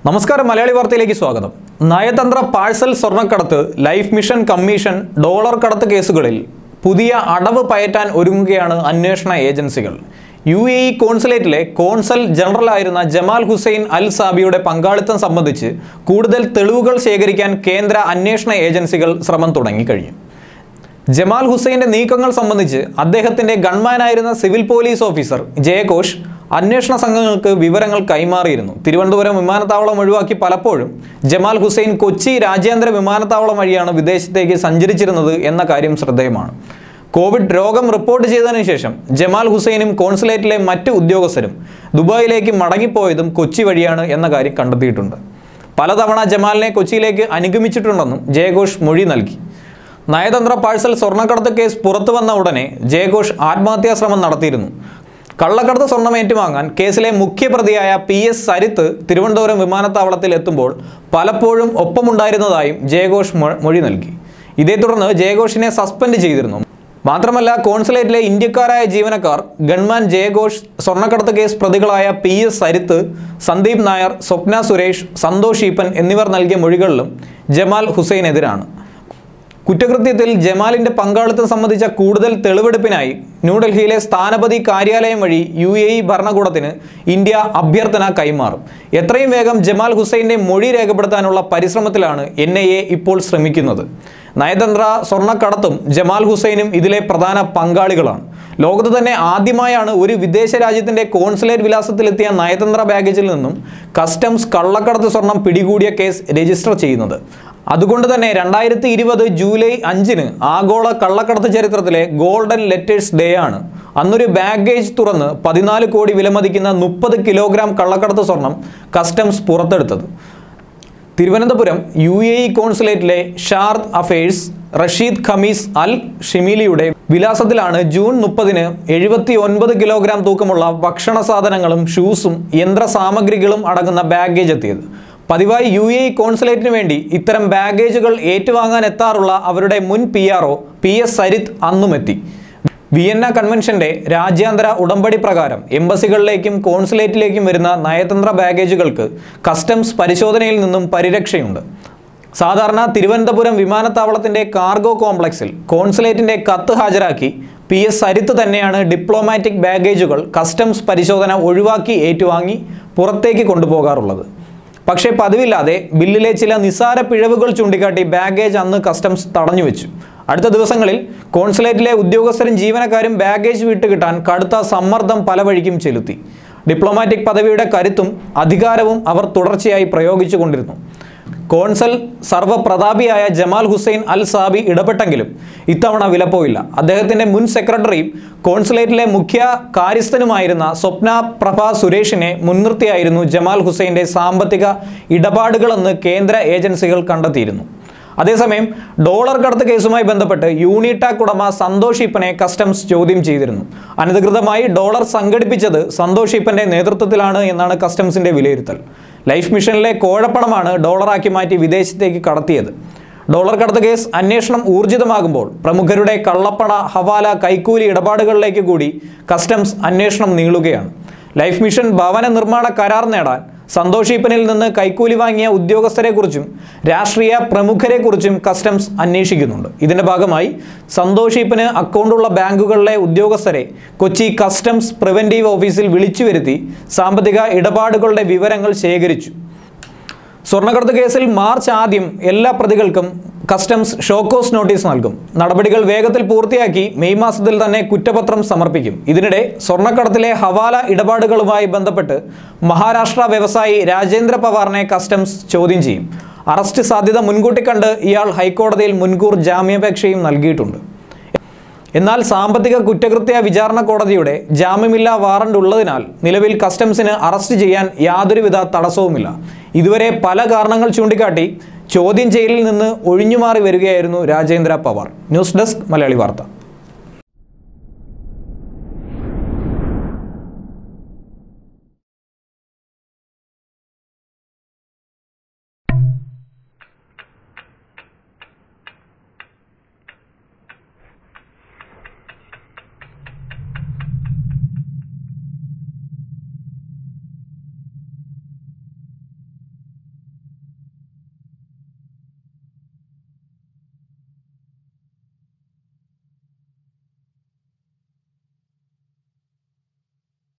നമസ്കാരം മലയാളി വാർത്തയിലേക്ക് സ്വാഗതം നയതന്ത്ര പാഴ്സൽ സ്വർണ്ണക്കടത്ത് ലൈഫ് മിഷൻ കമ്മീഷൻ ഡോളർ കടത്ത് കേസുകളിൽ പുതിയ അടവ് പയറ്റാൻ ഒരുങ്ങുകയാണ് അന്വേഷണ ഏജൻസികൾ യു എ ഇ കോൺസുലേറ്റിലെ കോൺസൽ ജനറലായിരുന്ന ജമാൽ ഹുസൈൻ അൽ സാബിയുടെ പങ്കാളിത്തം സംബന്ധിച്ച് കൂടുതൽ തെളിവുകൾ ശേഖരിക്കാൻ കേന്ദ്ര അന്വേഷണ ഏജൻസികൾ ശ്രമം തുടങ്ങിക്കഴിഞ്ഞു ജമാൽ ഹുസൈന്റെ നീക്കങ്ങൾ സംബന്ധിച്ച് അദ്ദേഹത്തിന്റെ ഗൺമാനായിരുന്ന സിവിൽ പോലീസ് ഓഫീസർ ജയഘോഷ് അന്വേഷണ സംഘങ്ങൾക്ക് വിവരങ്ങൾ കൈമാറിയിരുന്നു തിരുവനന്തപുരം വിമാനത്താവളം ഒഴിവാക്കി പലപ്പോഴും ജമാൽ ഹുസൈൻ കൊച്ചി രാജ്യാന്തര വിമാനത്താവളം വഴിയാണ് വിദേശത്തേക്ക് സഞ്ചരിച്ചിരുന്നത് എന്ന കാര്യം ശ്രദ്ധേയമാണ് കോവിഡ് രോഗം റിപ്പോർട്ട് ചെയ്തതിനു ശേഷം ജമാൽ ഹുസൈനും കോൺസുലേറ്റിലെ മറ്റ് ഉദ്യോഗസ്ഥരും ദുബായിലേക്ക് മടങ്ങിപ്പോയതും കൊച്ചി വഴിയാണ് എന്ന കാര്യം കണ്ടെത്തിയിട്ടുണ്ട് പലതവണ ജമാലിനെ കൊച്ചിയിലേക്ക് അനുഗമിച്ചിട്ടുണ്ടെന്നും ജയഘോഷ് മൊഴി നൽകി നയതന്ത്ര പാഴ്സൽ സ്വർണ്ണക്കടത്ത് കേസ് പുറത്തു വന്ന ഉടനെ ജയഘോഷ് ആത്മഹത്യാ ശ്രമം നടത്തിയിരുന്നു കള്ളക്കടത്ത് സ്വർണം ഏറ്റുവാങ്ങാൻ കേസിലെ മുഖ്യപ്രതിയായ പി എസ് സരിത്ത് തിരുവനന്തപുരം വിമാനത്താവളത്തിൽ എത്തുമ്പോൾ പലപ്പോഴും ഒപ്പമുണ്ടായിരുന്നതായും ജയഘോഷ് മൊ- മൊഴി നൽകി ഇതേ തുടർന്ന് ജയഘോഷിനെ സസ്പെൻഡ് ചെയ്തിരുന്നു മാത്രമല്ല കോൺസുലേറ്റിലെ ഇന്ത്യക്കാരായ ജീവനക്കാർ ഗൺമാൻ ജയഘോഷ് സ്വർണ്ണക്കടത്ത് കേസ് പ്രതികളായ പി എസ് സരിത്ത് സന്ദീപ് നായർ സ്വപ്ന സുരേഷ് സന്തോഷ് ഈപ്പൻ എന്നിവർ നൽകിയ മൊഴികളിലും ജമാൽ ഹുസൈനെതിരാണ് കുറ്റകൃത്യത്തിൽ ജമാലിന്റെ പങ്കാളിത്തം സംബന്ധിച്ച കൂടുതൽ തെളിവെടുപ്പിനായി ന്യൂഡൽഹിയിലെ സ്ഥാനപതി കാര്യാലയം വഴി യു എ ഇ ഭരണകൂടത്തിന് ഇന്ത്യ അഭ്യർത്ഥന കൈമാറും എത്രയും വേഗം ജമാൽ ഹുസൈന്റെ മൊഴി രേഖപ്പെടുത്താനുള്ള പരിശ്രമത്തിലാണ് എൻ ഐ എ ഇപ്പോൾ ശ്രമിക്കുന്നത് നയതന്ത്ര സ്വർണ്ണക്കടത്തും ജമാൽ ഹുസൈനും ഇതിലെ പ്രധാന പങ്കാളികളാണ് ലോകത്ത് തന്നെ ആദ്യമായാണ് ഒരു വിദേശ രാജ്യത്തിന്റെ കോൺസുലേറ്റ് വിലാസത്തിലെത്തിയ നയതന്ത്ര ബാഗേജിൽ നിന്നും കസ്റ്റംസ് കള്ളക്കടത്ത് സ്വർണം പിടികൂടിയ കേസ് രജിസ്റ്റർ ചെയ്യുന്നത് അതുകൊണ്ട് തന്നെ രണ്ടായിരത്തി ഇരുപത് ജൂലൈ അഞ്ചിന് ആഗോള കള്ളക്കടത്ത് ചരിത്രത്തിലെ ഗോൾഡൻ ലെറ്റേഴ്സ് ഡേ ആണ് അന്നൊരു ബാഗേജ് തുറന്ന് പതിനാല് കോടി വിലമതിക്കുന്ന മുപ്പത് കിലോഗ്രാം കള്ളക്കടത്ത് സ്വർണം കസ്റ്റംസ് പുറത്തെടുത്തത് തിരുവനന്തപുരം യു എ ഇ കോൺസുലേറ്റിലെ charge d'affaires Rashid Khamis Al ഷിമിലിയുടെ വിലാസത്തിലാണ് ജൂൺ മുപ്പതിന് എഴുപത്തി ഒൻപത് കിലോഗ്രാം തൂക്കമുള്ള ഭക്ഷണ സാധനങ്ങളും ഷൂസും യന്ത്ര സാമഗ്രികളും അടങ്ങുന്ന ബാഗേജ് എത്തിയത് പതിവായി യു എ ഇ കോൺസുലേറ്റിന് വേണ്ടി ഇത്തരം ബാഗേജുകൾ ഏറ്റുവാങ്ങാൻ എത്താറുള്ള അവരുടെ മുൻ P R O P S Sarith അന്നും എത്തി വിയന്ന കൺവെൻഷന്റെ രാജ്യാന്തര ഉടമ്പടി പ്രകാരം എംബസികളിലേക്കും കോൺസുലേറ്റിലേക്കും വരുന്ന നയതന്ത്ര ബാഗേജുകൾക്ക് കസ്റ്റംസ് പരിശോധനയിൽ നിന്നും പരിരക്ഷയുണ്ട് സാധാരണ തിരുവനന്തപുരം വിമാനത്താവളത്തിന്റെ കാർഗോ കോംപ്ലക്സിൽ കോൺസുലേറ്റിന്റെ കത്ത് ഹാജരാക്കി പി എസ് സരിത്ത് തന്നെയാണ് ഡിപ്ലോമാറ്റിക് ബാഗേജുകൾ കസ്റ്റംസ് പരിശോധന ഒഴിവാക്കി ഏറ്റുവാങ്ങി പുറത്തേക്ക് കൊണ്ടുപോകാറുള്ളത് പക്ഷേ പതിവില്ലാതെ ബില്ലിലെ ചില നിസ്സാര പിഴവുകൾ ചൂണ്ടിക്കാട്ടി ബാഗേജ് അന്ന് കസ്റ്റംസ് തടഞ്ഞുവെച്ചു അടുത്ത ദിവസങ്ങളിൽ കോൺസുലേറ്റിലെ ഉദ്യോഗസ്ഥരും ജീവനക്കാരും ബാഗേജ് വിട്ടുകിട്ടാൻ കടുത്ത സമ്മർദ്ദം പല വഴിക്കും ചെലുത്തി ഡിപ്ലോമാറ്റിക് പദവിയുടെ കരുത്തും അധികാരവും അവർ തുടർച്ചയായി പ്രയോഗിച്ചുകൊണ്ടിരുന്നു കോൺസൽ സർവ്വപ്രതാപിയായ ജമാൽ ഹുസൈൻ അൽ സാബി ഇടപെട്ടെങ്കിലും ഇത്തവണ വിലപ്പോയില്ല അദ്ദേഹത്തിന്റെ മുൻ സെക്രട്ടറിയും കോൺസുലേറ്റിലെ മുഖ്യ കാര്യസ്ഥനുമായിരുന്ന സ്വപ്ന പ്രഭ സുരേഷിനെ മുൻനിർത്തിയായിരുന്നു ജമാൽ ഹുസൈന്റെ സാമ്പത്തിക ഇടപാടുകളെന്ന് കേന്ദ്ര ഏജൻസികൾ കണ്ടെത്തിയിരുന്നു അതേസമയം ഡോളർ കടത്ത് കേസുമായി ബന്ധപ്പെട്ട് യൂണിടാക് ഉടമ സന്തോഷ് ഈപ്പനെ കസ്റ്റംസ് ചോദ്യം ചെയ്തിരുന്നു അനധികൃതമായി ഡോളർ സംഘടിപ്പിച്ചത് സന്തോഷ് ഈപ്പന്റെ നേതൃത്വത്തിലാണ് എന്നാണ് കസ്റ്റംസിന്റെ വിലയിരുത്തൽ ലൈഫ് മിഷനിലെ കോഴപ്പണമാണ് ഡോളറാക്കി മാറ്റി വിദേശത്തേക്ക് കടത്തിയത് ഡോളർ കടത്ത് കേസ് അന്വേഷണം ഊർജിതമാകുമ്പോൾ പ്രമുഖരുടെ കള്ളപ്പണ ഹവാല കൈക്കൂലി ഇടപാടുകളിലേക്ക് കൂടി കസ്റ്റംസ് അന്വേഷണം നീളുകയാണ് ലൈഫ് മിഷൻ ഭവന നിർമ്മാണ കരാർ നേടാൻ സന്തോഷ് ഈപ്പനിൽ നിന്ന് കൈക്കൂലി വാങ്ങിയ ഉദ്യോഗസ്ഥരെക്കുറിച്ചും രാഷ്ട്രീയ പ്രമുഖരെക്കുറിച്ചും കസ്റ്റംസ് അന്വേഷിക്കുന്നുണ്ട് ഇതിന്റെ ഭാഗമായി സന്തോഷ് ഈപ്പന് അക്കൗണ്ടുള്ള ബാങ്കുകളിലെ ഉദ്യോഗസ്ഥരെ കൊച്ചി കസ്റ്റംസ് പ്രിവന്റീവ് ഓഫീസിൽ വിളിച്ചു വരുത്തി സാമ്പത്തിക ഇടപാടുകളുടെ വിവരങ്ങൾ ശേഖരിച്ചു സ്വർണ്ണക്കടത്ത് കേസിൽ മാർച്ച് ആദ്യം എല്ലാ പ്രതികൾക്കും കസ്റ്റംസ് ഷോക്കോസ് നോട്ടീസ് നൽകും നടപടികൾ വേഗത്തിൽ പൂർത്തിയാക്കി മെയ് മാസത്തിൽ തന്നെ കുറ്റപത്രം സമർപ്പിക്കും ഇതിനിടെ സ്വർണ്ണക്കടത്തിലെ ഹവാല ഇടപാടുകളുമായി ബന്ധപ്പെട്ട് മഹാരാഷ്ട്ര വ്യവസായി രാജേന്ദ്ര പവാറിനെ കസ്റ്റംസ് ചോദ്യം ചെയ്യും അറസ്റ്റ് സാധ്യത മുൻകൂട്ടി കണ്ട് ഇയാൾ ഹൈക്കോടതിയിൽ മുൻകൂർ ജാമ്യാപേക്ഷയും നൽകിയിട്ടുണ്ട് എന്നാൽ സാമ്പത്തിക കുറ്റകൃത്യ വിചാരണ കോടതിയുടെ ജാമ്യമില്ലാ വാറണ്ട് ഉള്ളതിനാൽ നിലവിൽ കസ്റ്റംസിന് അറസ്റ്റ് ചെയ്യാൻ യാതൊരുവിധ തടസ്സവുമില്ല ഇതുവരെ പല കാരണങ്ങൾ ചൂണ്ടിക്കാട്ടി ചോദ്യം ചെയ്യലിൽ നിന്ന് ഒഴിഞ്ഞുമാറി വരികയായിരുന്നു രാജേന്ദ്ര പവാർ ന്യൂസ് ഡെസ്ക് മലയാളി വാർത്ത